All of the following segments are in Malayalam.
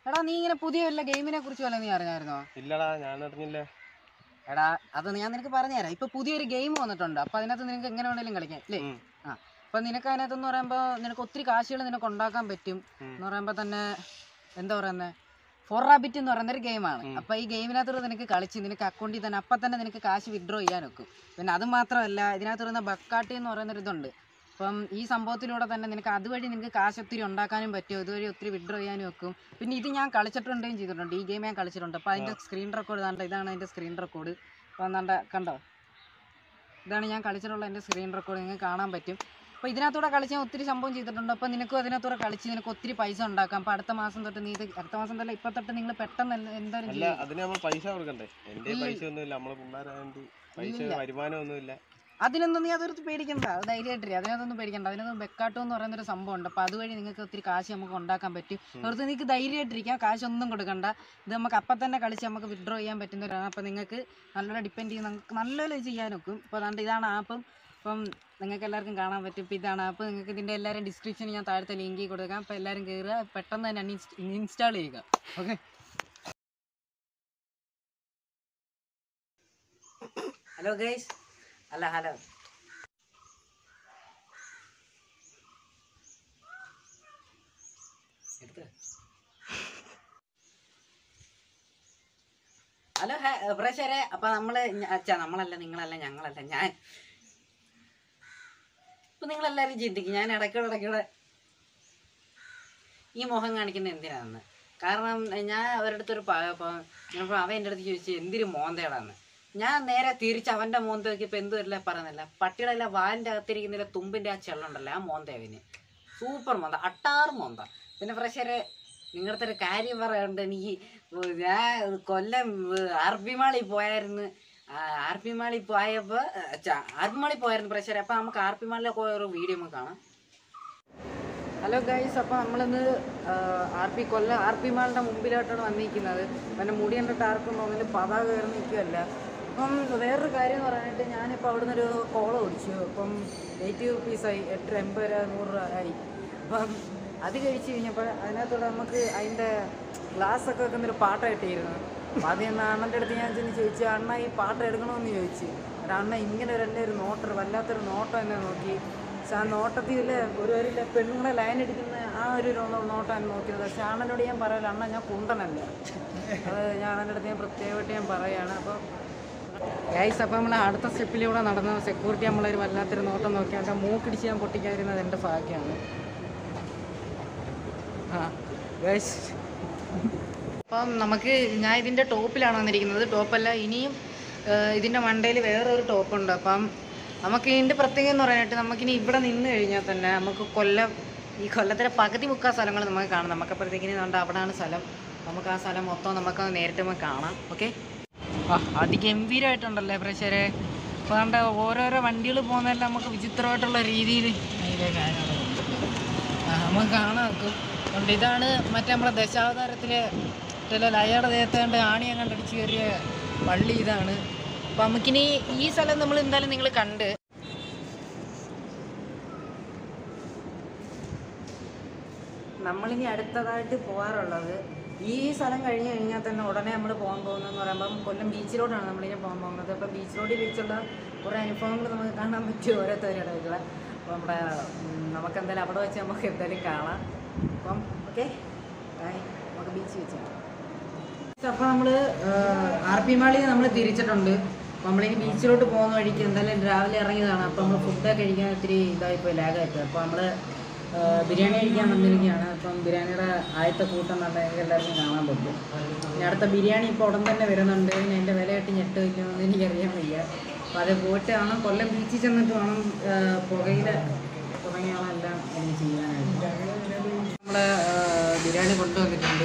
എടാ നീ ഇങ്ങനെ പുതിയ വല്ല ഗെയിമിനെ കുറിച്ച് വല്ല നീ അറിഞ്ഞായിരുന്നോ ഇല്ലടാ ഞാൻ അറിഞ്ഞില്ല എടാ അത് ഞാൻ നിനക്ക് പറഞ്ഞുതരാം ഇപ്പൊ പുതിയൊരു ഗെയിം വന്നിട്ടുണ്ട് അപ്പൊ അതിനകത്ത് നിനക്ക് എങ്ങനെ വേണേലും കളിക്കാം അല്ലേ ഉം. ആ അപ്പൊ നിനക്ക് അതിനകത്ത് എന്ന് പറയുമ്പോ നിനക്ക് ഒത്തിരി കാശുകൾ നിനക്ക് ഉണ്ടാക്കാൻ പറ്റും ഉം. എന്ന് പറയുമ്പോ തന്നെ എന്താ പറയുന്നത് ഫോർ റാബിറ്റ് എന്ന് പറയുന്ന ഒരു ഗെയിമാണ് ഉം. അപ്പൊ ഈ ഗെയിമിനകത്ത് നിനക്ക് കളിച്ച് നിനക്ക് അക്കൗണ്ടിൽ തന്നെ അപ്പൊ തന്നെ നിനക്ക് കാശ് വിഡ്രോ ചെയ്യാൻ വെക്കും പിന്നെ അത് മാത്രമല്ല ഇതിനകത്ത് വരുന്ന ബക്കാട്ടി എന്ന് പറയുന്ന ഒരു ഇതുണ്ട് അപ്പം ഈ സംഭവത്തിലൂടെ തന്നെ നിനക്ക് അതുവഴി നിനക്ക് കാശ് ഒത്തിരി ഉണ്ടാക്കാനും പറ്റും ഇതുവഴി ഒത്തിരി വിഡ്രോ ചെയ്യാനും വെക്കും പിന്നെ ഇത് ഞാൻ കളിച്ചിട്ടുണ്ടെയും ചെയ്തിട്ടുണ്ട് ഈ ഗെയിം ഞാൻ കളിച്ചിട്ടുണ്ട് അപ്പോൾ അതിൻ്റെ സ്ക്രീൻ റെക്കോർഡ് ഇതാണ്ട് ഇതാണ് അതിൻ്റെ സ്ക്രീൻ റെക്കോർഡ് അപ്പോൾ എന്താണ്ട് കണ്ടോ ഇതാണ് ഞാൻ കളിച്ചിട്ടുള്ള എൻ്റെ സ്ക്രീൻ റെക്കോർഡ് നിങ്ങൾക്ക് കാണാൻ പറ്റും അപ്പോൾ ഇതിനകത്തൂടെ കളിച്ച് ഞാൻ ഒത്തിരി സംഭവം ചെയ്തിട്ടുണ്ട് അപ്പോൾ നിനക്കും അതിനകത്തൂടെ കളിച്ച് നിനക്ക് ഒത്തിരി പൈസ ഉണ്ടാക്കാം അപ്പോൾ അടുത്ത മാസം തൊട്ട് നീ ഇത് അടുത്ത മാസം തൊട്ട് ഇപ്പം തൊട്ട് നിങ്ങൾ പെട്ടെന്ന് എന്ത് എന്തായാലും അല്ല ചെയ്യും അതിന് നമ്മൾ പൈസ കൊടുക്കണ്ടേ എന്റെ ഇല്ല. പൈസ ഒന്നുമില്ല നമ്മളെ പിള്ളേരായോണ്ട് പൈസ ഇല്ല. വരുമാനം ഒന്നുമില്ല അതിനൊന്നും നീ അതൊരു പേടിക്കണ്ട അത് ധൈര്യമായിട്ടില്ല അതിനകത്തൊന്നും പേടിക്കണ്ട അതിനകത്ത് ബെക്കാട്ടോ എന്ന് പറയുന്ന ഒരു സംഭവം ഉണ്ട് അപ്പോൾ അതുവഴി നിങ്ങൾക്ക് ഒത്തിരി കാശ് നമുക്ക് ഉണ്ടാക്കാൻ പറ്റും ഉം. വെറുതെ നിങ്ങൾക്ക് ധൈര്യമായിട്ടിരിക്കാം കാശ് ഒന്നും കൊടുക്കണ്ട ഇത് നമുക്ക് അപ്പം തന്നെ കളിച്ച് നമുക്ക് വിഡ്രോ ചെയ്യാൻ പറ്റുന്നവരാണ് അപ്പോൾ നിങ്ങൾക്ക് നല്ലോണം ഡിപ്പെൻഡ് ചെയ്ത് നമുക്ക് നല്ലപോലെ ചെയ്യാൻ നോക്കും ഇപ്പോൾ അതുകൊണ്ട് ഇതാണ് ആപ്പും ഇപ്പം നിങ്ങൾക്ക് എല്ലാവർക്കും കാണാൻ പറ്റും ഇപ്പോൾ ഇതാണ് ആപ്പ് നിങ്ങൾക്ക് ഇതിൻ്റെ എല്ലാവരും ഡിസ്ക്രിപ്ഷനിൽ ഞാൻ താഴത്തെ ലിങ്ക് കൊടുക്കാം അപ്പോൾ എല്ലാവരും കയറുക പെട്ടെന്ന് തന്നെ ഇൻസ്റ്റാൾ ചെയ്യുക ഓക്കെ ഹലോ ഗൈസ് അല്ല ഹലോ എടുത്ത് ഹലോ പ്രേക്ഷകരെ അപ്പൊ നമ്മള് ഞ- അച്ഛാ നമ്മളല്ല നിങ്ങളല്ല ഞങ്ങളല്ല ഞാൻ ഇപ്പൊ നിങ്ങളെല്ലാരും ചിന്തിക്കും ഞാൻ ഇടയ്ക്കൂടെ ഇടയ്ക്കൂടെ ഈ മുഖം കാണിക്കുന്നത് എന്തിനാന്ന് കാരണം ഞാൻ അവരുടെ ഒരു ഞാനിപ്പോൾ അവൻ എൻ്റെ അടുത്ത് ചോദിച്ചു എന്തിനു മോന്തേടാന്ന് ഞാൻ നേരെ തിരിച്ച് അവൻ്റെ മോന്ത നോക്കിയപ്പോൾ എന്തുവരില്ല പറയുന്നില്ല പട്ടിയുടെ എല്ലാം വാലിൻ്റെ അകത്തിരിക്കുന്നില്ല തുമ്പിൻ്റെ ആ ചെള്ളുണ്ടല്ലോ ആ മോന്ത അവന് സൂപ്പർ മോന്ത അട്ടാറ് മോന്ത പിന്നെ ഫ്രഷറെ നിങ്ങളുടെ ഒരു കാര്യം പറയാറുണ്ട് എനിക്ക് ഞാൻ കൊല്ലം ആർ പി മാളിൽ പോയായിരുന്നു ആർ പി മാളിൽ പോയപ്പോൾ ആർ പി മാളിൽ പോയായിരുന്നു പ്രഷർ അപ്പോൾ നമുക്ക് ആർ പി മാളിലെ പോയ ഒരു വീഡിയോ നമുക്ക് കാണാം ഹലോ ഗൈസ് അപ്പോൾ നമ്മളിന്ന് R P Kollam R P മാളിൻ്റെ മുമ്പിലോട്ടാണ് വന്നിരിക്കുന്നത് പിന്നെ മുടി കണ്ടിട്ട് ആർക്കും തോന്നില്ല പതാക കയറി നിൽക്കുകയല്ല അപ്പം വേറൊരു കാര്യം എന്ന് പറയാനായിട്ട് ഞാനിപ്പോൾ അവിടെ നിന്നൊരു കോള ഓടിച്ചു അപ്പം എയ്റ്റി റുപ്പീസായി എട്ട് എൺപത് രൂപ നൂറ് രൂപ ആയി അപ്പം അത് കഴിച്ച് കഴിഞ്ഞപ്പോൾ അതിനകത്തൂടെ നമുക്ക് അതിൻ്റെ ഗ്ലാസ്സൊക്കെ വെക്കുന്നൊരു പാട്ട കിട്ടിയിരുന്നു അപ്പോൾ അത് ഞാൻ അണ്ണൻ്റെ അടുത്ത് ഞാൻ ചെന്ന് ചോദിച്ചു അണ്ണ ഈ പാട്ട് എടുക്കണമെന്ന് ചോദിച്ചു ഒരു അണ്ണ ഇങ്ങനെ ഒരു എൻ്റെ ഒരു നോട്ടർ വല്ലാത്തൊരു നോട്ടം എന്നെ നോക്കി പക്ഷെ ആ നോട്ടത്തിൽ ഒരു ഒരു പെണ്ണുങ്ങളെ ലൈൻ അടിക്കുന്ന ആ ഒരു നോ- നോട്ടം നോക്കിയത് പക്ഷെ അണ്ണനോട് ഞാൻ പറയല അണ്ണ ഞാൻ കുണ്ടനല്ല അത് ഞാൻ അണ്ണൻ്റെ അടുത്ത് ഞാൻ പ്രത്യേകമായിട്ട് ഞാൻ പറയുകയാണ് അപ്പോൾ ഗൈസ് അപ്പോൾ നമ്മൾ അടുത്ത സ്റ്റെപ്പിലൂടെ നടന്ന സെക്യൂരിറ്റി നമ്മളൊരു വല്ലാത്തൊരു നോട്ടം നോക്കി എൻ്റെ മൂക്കിടിച്ച് ഞാൻ പൊട്ടിക്കാതിരുന്നത് എൻ്റെ ഭാഗ്യമാണ് ആ ഗൈസ് അപ്പം നമുക്ക് ഞാൻ ഇതിൻ്റെ ടോപ്പിലാണ് വന്നിരിക്കുന്നത് ടോപ്പല്ല ഇനിയും ഏഹ്, ഇതിൻ്റെ മണ്ടയിൽ വേറൊരു ടോപ്പുണ്ട് അപ്പം നമുക്ക് ഇതിൻ്റെ പ്രത്യേകത എന്ന് പറയാനായിട്ട് നമുക്കിനി ഇവിടെ നിന്ന് കഴിഞ്ഞാൽ തന്നെ നമുക്ക് കൊല്ലം ഈ കൊല്ലത്തിലെ പകുതി മുക്കാൽ സ്ഥലങ്ങൾ നമുക്ക് കാണാം നമുക്കപ്പോഴത്തേക്കിനി നമ്മുടെ അവിടെയാണ് സ്ഥലം നമുക്ക് ആ സ്ഥലം മൊത്തം നമുക്ക് നേരിട്ട് നമുക്ക് കാണാം ഓക്കെ ആ അതിഗംഭീരമായിട്ടുണ്ടല്ലേ പ്രേക്ഷകരെ അപ്പോൾ കണ്ട ഓരോരോ വണ്ടികൾ പോകുന്നതെല്ലാം നമുക്ക് വിചിത്രമായിട്ടുള്ള രീതിയിൽ നമുക്ക് കാണാൻ നോക്കും അതുകൊണ്ട് ഇതാണ് മറ്റേ നമ്മുടെ ദശാവതാരത്തിലെ ചില ലയയുടെ ദേഹത്തെ കണ്ട് ആണിയെ കണ്ടടിച്ച് കയറിയ പള്ളി ഇതാണ് അപ്പം നമുക്കിനി ഈ സ്ഥലം നമ്മൾ എന്തായാലും നിങ്ങൾ കണ്ട് നമ്മളിനി അടുത്തതായിട്ട് പോകാറുള്ളത് ഈ സ്ഥലം കഴിഞ്ഞ് കഴിഞ്ഞാൽ തന്നെ ഉടനെ നമ്മൾ പോകാൻ പോകുന്നതെന്ന് പറയുമ്പം കൊല്ലം ബീച്ചിലോട്ടാണ് നമ്മളിനി പോകാൻ പോകുന്നത് അപ്പോൾ ബീച്ച് റോഡിൽ വെച്ചുള്ള കുറേ അനുഭവങ്ങൾ നമുക്ക് കാണാൻ പറ്റും ഓരോരുത്തരുടെ ആയിട്ടുള്ള അപ്പോൾ നമ്മുടെ ഉം, നമുക്ക് എന്തായാലും അവിടെ വെച്ച് നമുക്ക് എന്തായാലും കാണാം അപ്പം ഓക്കെ നമുക്ക് ബീച്ച് വെച്ച് കാണാം അപ്പോൾ നമ്മൾ ആർ പി മാളിൽ നമ്മൾ തിരിച്ചിട്ടുണ്ട് അപ്പോൾ നമ്മളിനി ബീച്ചിലോട്ട് പോകുന്ന വഴിക്ക് എന്തായാലും രാവിലെ ഇറങ്ങിയതാണ് അപ്പോൾ നമ്മൾ ഫുഡൊക്കെ കഴിക്കാൻ ഒത്തിരി ഇതായിപ്പോയി ലാഗായിപ്പോയി അപ്പോൾ നമ്മൾ ബിരിയാണി കഴിക്കാൻ വന്നിരിക്കുകയാണ് അപ്പം ബിരിയാണിയുടെ ആദ്യത്തെ കൂട്ടം തന്നെ ഞങ്ങൾക്ക് എല്ലാവർക്കും കാണാൻ പറ്റും ഇനി അടുത്ത ബിരിയാണി ഇപ്പോൾ ഉടൻ തന്നെ വരുന്നുണ്ട് ഇനി അതിൻ്റെ വിലയായിട്ട് ഞെട്ട് വയ്ക്കണമെന്ന് എനിക്കറിയാൻ വയ്യ അപ്പോൾ അത് പോയിട്ട് വേണം കൊല്ലം ബീച്ചിൽ ചെന്നിട്ട് വേണം ആ, പുകയില തുടങ്ങിയാണ് എല്ലാം എനിക്ക് ചെയ്യാനായിട്ട് നമ്മൾ ബിരിയാണി കൊണ്ടുവന്നിട്ടുണ്ട്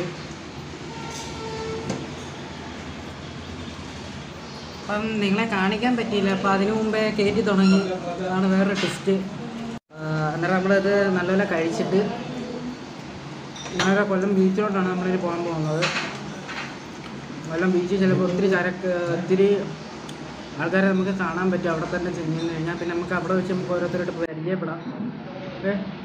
അപ്പം നിങ്ങളെ കാണിക്കാൻ പറ്റിയില്ല അപ്പം അതിനു മുമ്പേ കയറ്റി തുടങ്ങി അതാണ് വേറൊരു ടെസ്റ്റ് അന്നേരം നമ്മളിത് നല്ലപോലെ കഴിച്ചിട്ട് ഞങ്ങളുടെ കൊല്ലം ബീച്ചിലോട്ടാണ് നമ്മളിനി പോകാൻ പോകുന്നത് കൊല്ലം ബീച്ചിൽ ചിലപ്പോൾ ഒത്തിരി ചരക്ക് ഒത്തിരി ആൾക്കാരെ നമുക്ക് കാണാൻ പറ്റും അവിടെ തന്നെ ചെന്ന് കഴിഞ്ഞാൽ പിന്നെ നമുക്ക് അവിടെ വെച്ച് നമുക്ക് ഓരോരുത്തരായിട്ട് പരിചയപ്പെടാം ഓക്കെ